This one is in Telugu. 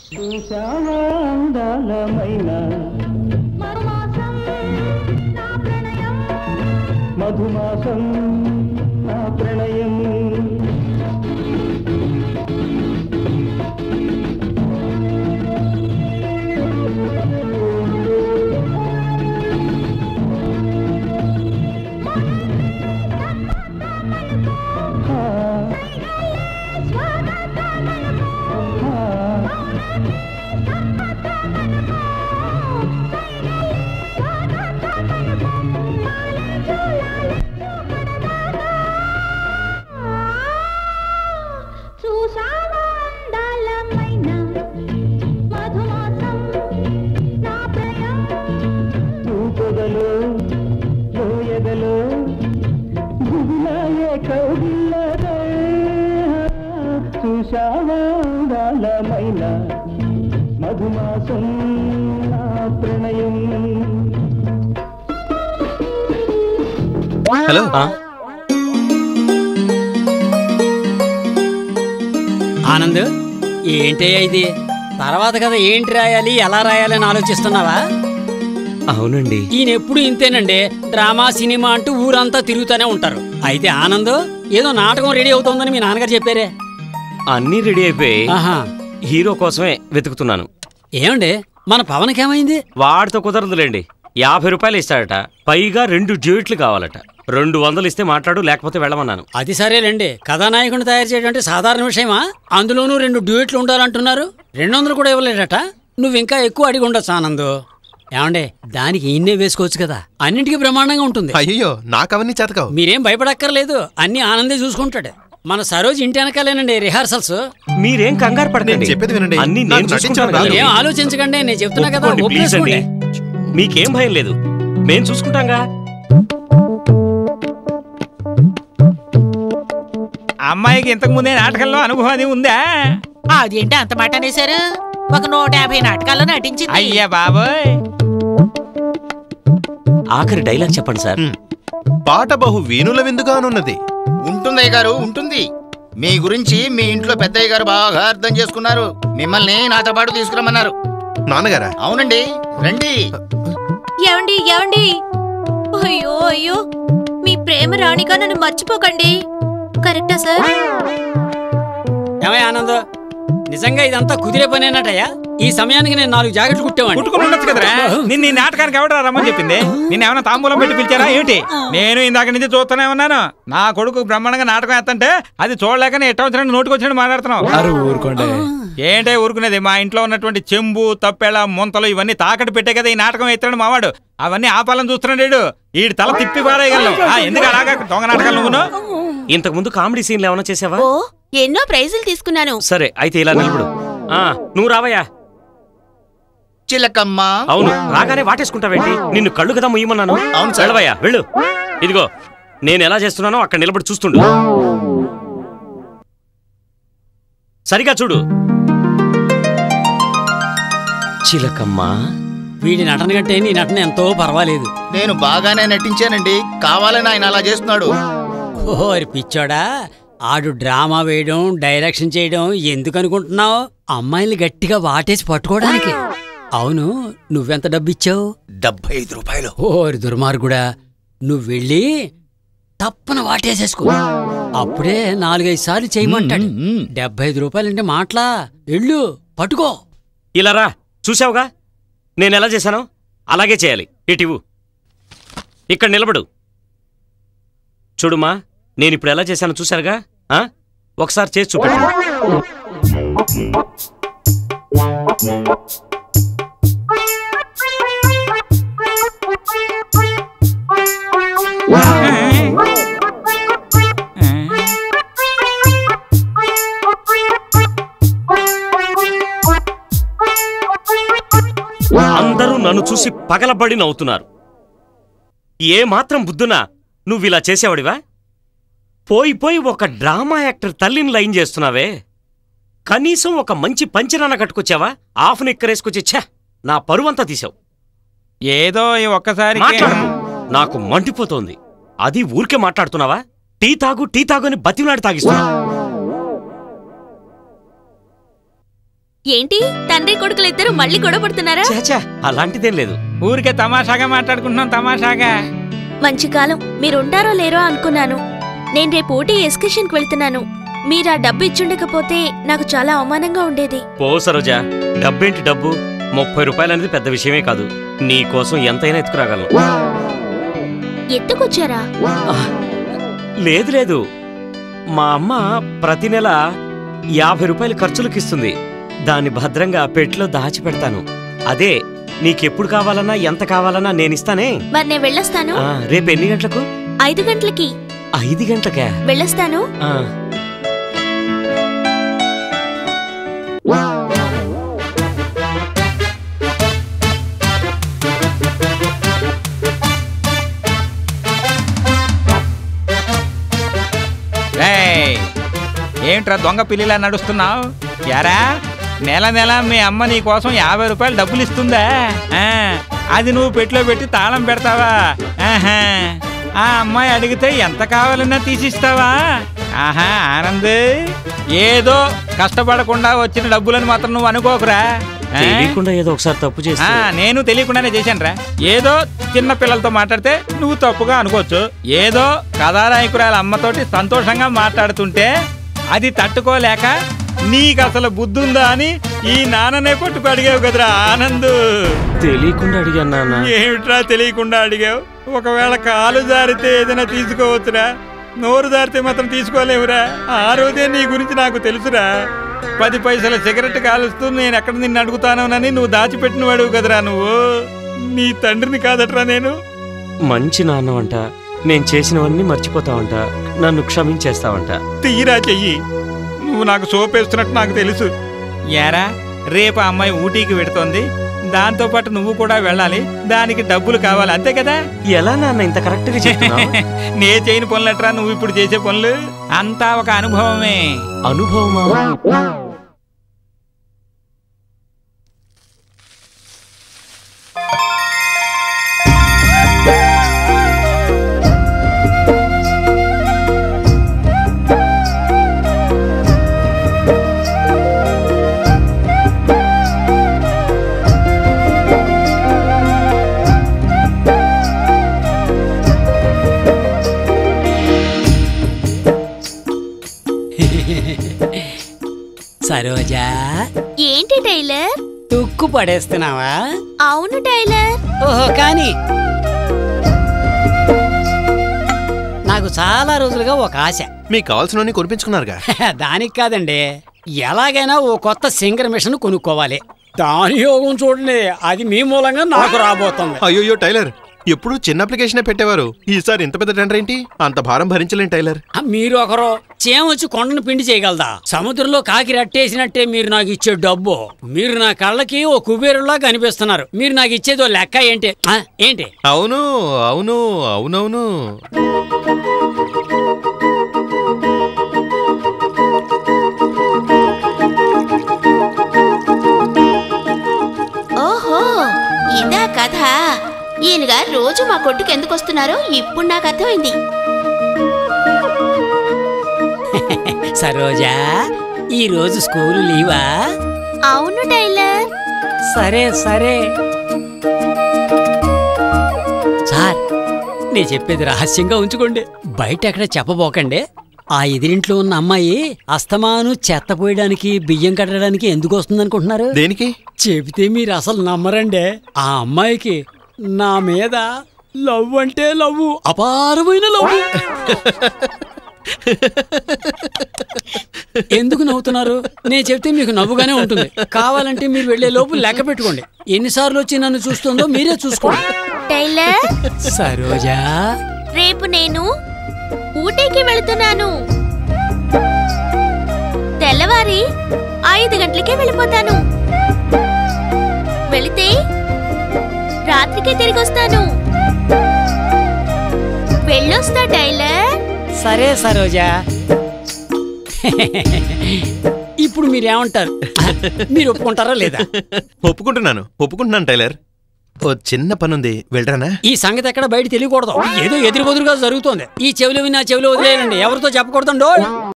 మధుమాసం నా ప్రణయం చూసావా అందాలమైన మధుమాసం నా ప్రణయం తూపగలు లోయగలు గుగులాయే కౌగిల్లరే చూశావాలమైన మధుమాసం నా ప్రణయం హలో ఆనంద్ ఏంటయ్యా ఇది తర్వాత కదా ఏంటి రాయాలి ఎలా రాయాలి అని ఆలోచిస్తున్నావా అవునండి ఈయన ఎప్పుడు ఇంతేనండి డ్రామా సినిమా అంటూ ఊరంతా తిరుగుతూనే ఉంటారు అయితే ఆనంద్ ఏదో నాటకం రెడీ అవుతోందని మీ నాన్నగారు చెప్పారే అన్నీ రెడీ అయిపోయి ఆహా హీరో కోసమే వెతుకుతున్నాను ఏమండి మన పవన్కి ఏమైంది వాడితో కుదరదులేండి యాభై రూపాయలు ఇస్తాడట పైగా రెండు డ్యూట్లు కావాలట రెండు వందలు ఇస్తే మాట్లాడు లేకపోతే వెళ్ళమన్నాను అది సరేలేండి కథానాయకుని తయారు చేయడం అంటే సాధారణ విషయమా అందులోనూ రెండు డ్యూయెట్లు ఉండాలంటున్నారు రెండు వందలు కూడా ఇవ్వలేదట నువ్వు ఇంకా ఎక్కువ అడిగి ఉండొచ్చు ఆనంద్ ఏమండే దానికి ఈయన్నే వేసుకోవచ్చు కదా అన్నింటికీ బ్రహ్మాండంగా ఉంటుంది అయ్యో నాకు అవన్నీ చేతకావు మీరేం భయపడక్కర్లేదు అన్ని ఆనందే చూసుకుంటాడు మన సరోజ్ ఇంటి వెనకాలేనండి రిహార్సల్స్ మీరేం కంగారు పడకండి నేను చెప్పేది వినండి. అన్ని నాకు నేను నటించడం చూసుకుంటాను రాదు. కదా. మీరేం ఆలోచించకండి నేను చెప్తున్నా కదా ఒప్పుకోండి, ప్లీజ్ అండి ఒప్పేసుకోండి. మీకేం భయం లేదు మేం చూసుకుంటాంగా అమ్మాయికి ఇంతకు ముందే నాటకంలో అనుభవం అది ఉందా అదేంటి అంత మాట అనేశారు ఒక నూట యాభై నాటకాల్లో నటించింది అయ్యా బాబోయ్ ఆఖరి డైలాగ్ చెప్పండి సార్ పాట బహు వీణుల విందుగానున్నది ఉంటుందయ్య గారు ఉంటుంది మీ గురించి మీ ఇంట్లో పెద్దయ్య గారు బాగా అర్థం చేసుకున్నారు మిమ్మల్ని నాతో పాటు తీసుకురమ్మన్నారు నాన్నగారా అవునండి రండి ఏమండి ఏమండి అయ్యో అయ్యో మీ ప్రేమ రాణిగా నన్ను మర్చిపోకండి కరెక్టా సార్ ఏమయ్య ఆనంద్ నిజంగా ఇదంతా కుదిరే పనేనటయ్యా ఈ సమయానికి నేను నాలుగు జాకెట్లు కుట్టేవాడిని కుట్టుకుని ఉండొచ్చు కదరా నిన్న ఈ నాటకానికి ఎవడ రమ్మని చెప్పింది నిన్న ఏమైనా తాంబూలం పెట్టి పిలిచారా ఏంటి నేను ఇందాక నుంచి చూస్తూనే ఉన్నాను నా కొడుకు బ్రహ్మాండంగా నాటకం ఎత్తంటే అది చూడలేకనే ఎట్ట వచ్చినట్టు నోటికి వచ్చినట్టు మాట్లాడుతున్నావు అరే ఊరుకోండి ఏంటే ఊరుకునేది మా ఇంట్లో ఉన్నటువంటి చెంబు తప్పెళ ముంతలు ఇవన్నీ తాకట్టు పెట్టే కదా ఈ నాటకం ఎత్తాడు మావాడు అవన్నీ ఆపాలని చూస్తున్నాడు ఈ తల తిప్పి పారేయగలను ఆ, ఎందుకు అలాగా దొంగ నాటకాలు నువ్వును ఇంతకు ముందు కామెడీ సీన్లు ఏమైనా చేసావా ఓ ఎన్నో ప్రైజులు తీసుకున్నాను సరే అయితే ఇలా నిలబడు ఆ నువ్వు రావయ్యా చిలకమ్మ అవును రాగానే వాటేసుకుంటావేంటి నిన్ను కళ్ళు కదా ముయ్యమన్నాను అవును సార్. వెళ్ళవయ్యా వెళ్ళు ఇదిగో నేను ఎలా చేస్తున్నానో అక్కడ నిలబడి చూస్తుండు సరిగా చూడు చిలకమ్మ వీడి నటన కంటే నీ నటన ఎంతో పర్వాలేదు నేను బాగానే నటించానండి కావాలని ఆయన అలా చేస్తున్నాడు ఓహో అరి పిచ్చోడా ఆడు డ్రామా వేయడం డైరెక్షన్ చేయడం ఎందుకు అనుకుంటున్నావు అమ్మాయిల్ని గట్టిగా వాటేసి పట్టుకోవడానికి అవును నువ్వెంత డబ్బు ఇచ్చావు డెబ్బై ఐదు రూపాయలు ఓరి దుర్మార్గుడా నువ్వు వెళ్ళి తప్పన వాటేసేసుకో అప్పుడే నాలుగైదు సార్లు చేయమంటాడు డెబ్బై ఐదు రూపాయలంటే మాటలా వెళ్ళు పట్టుకో ఇలా రా చూసావుగా నేను ఎలా చేశానో అలాగే చేయాలి ఇటివు ఇక్కడ నిలబడు చూడుమా నేను ఇప్పుడు ఎలా చేశానో చూశారుగా ఆ? ఒకసారి చేసి చూపెట్టు అందరూ నన్ను చూసి పగలబడి నవ్వుతున్నారు ఏ మాత్రం బుద్ధునా నువ్వు ఇలా చేసేవాడివా పోయి పోయి ఒక డ్రామా యాక్టర్ తల్లిని లైన్ చేస్తున్నావే కనీసం ఒక మంచి పంచనాన్న కట్టుకొచ్చావా ఆఫ్ నిక్కరేసుకొచ్చి ఛా నా పరువంతా తీసావు ఏదో ఈ ఒక్కసారి మాట్లాడకు నాకు మండిపోతోంది అది ఊరికే మాట్లాడుతున్నావా టీ తాగు టీ తాగు అని బతిమలాడి తాగిస్తున్నా ఏంటి తండ్రి కొడుకులు ఇద్దరు మళ్ళీ గొడవ పడుతున్నారా చాచా అలాంటిదేం లేదు ఊరికే తమాషాగా మాట్లాడుకుంటున్నాం తమాషాగా మంచి కాలం మీరుంటారో లేరో అనుకున్నాను నేను రేపు ఊటీ ఎస్కర్షన్కి వెళ్తున్నాను మీరు ఆ డబ్బు ఇచ్చుండకపోతే నాకు చాలా అవమానంగా ఉండేది పో సరోజా డబ్బేంటి డబ్బు ముప్పై రూపాయలు అనేది పెద్ద విషయమే కాదు నీ కోసం ఎంతైనా ఎత్తుకురాగలను ఎత్తుకొచ్చారా లేదు లేదు మా అమ్మ ప్రతి నెల యాభై రూపాయలు ఖర్చులకు ఇస్తుంది దాన్ని భద్రంగా పెట్లో దాచిపెడతాను అదే నీకెప్పుడు కావాలన్నా ఎంత కావాలన్నా నేనిస్తానే మరి నేను వెళ్ళొస్తాను ఆ, రేపు ఎన్ని గంటలకు ఐదు గంటలకి ఐదు గంటలకా వెళ్ళొస్తాను ఆ, రేయ్, ఏంట్రా దొంగ పిల్లిలా నడుస్తున్నావు యారా నెల నెల మీ అమ్మ నీ కోసం యాభై రూపాయలు డబ్బులు ఇస్తుందా ఆ, అది నువ్వు పెట్లో పెట్టి తాళం పెడతావా ఆహా. ఆ అమ్మాయి అడిగితే ఎంత కావాలన్నా తీసిస్తావా ఆహా ఆనంద్ ఏదో కష్టపడకుండా వచ్చిన డబ్బులని మాత్రం నువ్వు అనుకోకురా ఆ? తెలియకుండా ఏదో ఒకసారి తప్పు ఆ, చేస్తే నేను తెలియకుండానే చేశానురా ఏదో చిన్న పిల్లలతో మాట్లాడితే నువ్వు తప్పుగా అనుకోవచ్చు ఏదో కథానాయకురాల అమ్మతోటి సంతోషంగా మాట్లాడుతుంటే అది తట్టుకోలేక నీకు అసలు బుద్ధి ఉందా అని ఈ నాన్ననే పట్టుకు అడిగావు కదరా ఆనంద్ తెలియకుండా అడిగాను నాన్న ఏమిట్రా తెలియకుండా అడిగావు ఒకవేళ కాలు జారితే ఏదైనా తీసుకోవచ్చురా నోరు జారితే మాత్రం తీసుకోలేవురా ఆ రోజే నీ గురించి నాకు తెలుసురా పది పైసల సిగరెట్ కాలుస్తూ నేను ఎక్కడ నిన్ను అడుగుతానోనని నువ్వు దాచిపెట్టిన వాడువు కదరా నువ్వు నీ తండ్రిని కాదట్రా నేను మంచి నాన్నవంట నేను చేసినవన్నీ మర్చిపోతావంట నన్ను క్షమించేస్తావంట తీరా చెయ్యి నువ్వు నాకు సోపేస్తున్నట్టు నాకు తెలుసు యారా రేపు ఆ అమ్మాయి ఊటీకి వెడుతోంది దాంతో పాటు నువ్వు కూడా వెళ్ళాలి దానికి డబ్బులు కావాలి అంతే కదా ఎలా నాన్న ఇంత కరెక్ట్ గా చెప్తున్నావు నే చేయని పనులట్రా నువ్వు ఇప్పుడు చేసే పనులు అంతా ఒక అనుభవమే అనుభవమా సరోజా ఏంటి టైలర్ తుక్కు పడేస్తున్నావా అవును టైలర్ ఓహో కానీ నాకు చాలా రోజులుగా ఒక ఆశ మీకు కావాల్సినవన్నీ కొనిపించుకున్నారుగా దానికి కాదండి ఎలాగైనా ఓ కొత్త సింగర్ మిషన్ కొనుక్కోవాలి దాని యోగం చూడండి అది మీ మూలంగా నాకు రాబోతుంది అయ్యోయ్యో టైలర్ ఎప్పుడు చిన్న అప్లికేషనే పెట్టేవారు ఈసారి ఇంత పెద్ద టెండర్ ఏంటి అంత భారం భరించలేం టైలర్ ఆ, మీరు ఒకరు చేమ వచ్చి కొండను పిండి చేయగలదా సముద్రంలో కాకి రట్టేసినట్టే మీరు నాకు ఇచ్చే డబ్బు మీరు నా కళ్ళకి ఓ కుబేరులా కనిపిస్తున్నారు మీరు నాకు ఇచ్చేది ఓ లెక్క ఏంటి ఆ, ఏంటి అవును అవును అవునవును ఓహో ఇదా కథ ఈయన గారు రోజు మా కొట్టుకు ఎందుకు వస్తున్నారో ఇప్పుడు నాకు అర్థమైంది సరోజా ఈ రోజు స్కూలు లీవా అవును టైలర్ సరే సరే సార్ నేను చెప్పేది రహస్యంగా ఉంచుకోండి బయట ఎక్కడ చెప్పబోకండి ఆ ఎదిరింట్లో ఉన్న అమ్మాయి అస్తమాను చెత్త పోయడానికి బియ్యం కట్టడానికి ఎందుకు వస్తుందనుకుంటున్నారు దేనికి చెబితే మీరు అసలు నమ్మరండి ఆ అమ్మాయికి నా మీద లవ్ అంటే లవ్ అపారమైన లవ్ ఎందుకు నవ్వుతున్నారు నేను చెప్తే మీకు నవ్వుగానే ఉంటుంది కావాలంటే మీరు వెళ్లే లోపు లెక్క పెట్టుకోండి ఎన్నిసార్లు వచ్చి నన్ను చూస్తుందో మీరే చూసుకోండి టైలర్ సరోజా రేపు నేను ఊటీకి వెళుతున్నాను తెల్లవారి ఐదు గంటలకే వెళ్ళిపోతాను వెళితే రాత్రికి తిరిగి వస్తాను వెళ్ళొస్తా టైలర్ సరే సరోజా ఇప్పుడు మీరేమంటారు మీరు ఒప్పుకుంటారా లేదా ఒప్పుకుంటున్నాను ఒప్పుకుంటున్నాను టైలర్ ఓ చిన్న పనుంది వెళ్ళరానా ఈ సంగతి ఎక్కడ బయట తెలియకూడదు ఏదో ఎదురు బదురుగా జరుగుతోంది ఈ చెవిలో విని ఆ చెవిలో వదిలేయండి ఎవరితో చెప్పకూడదండో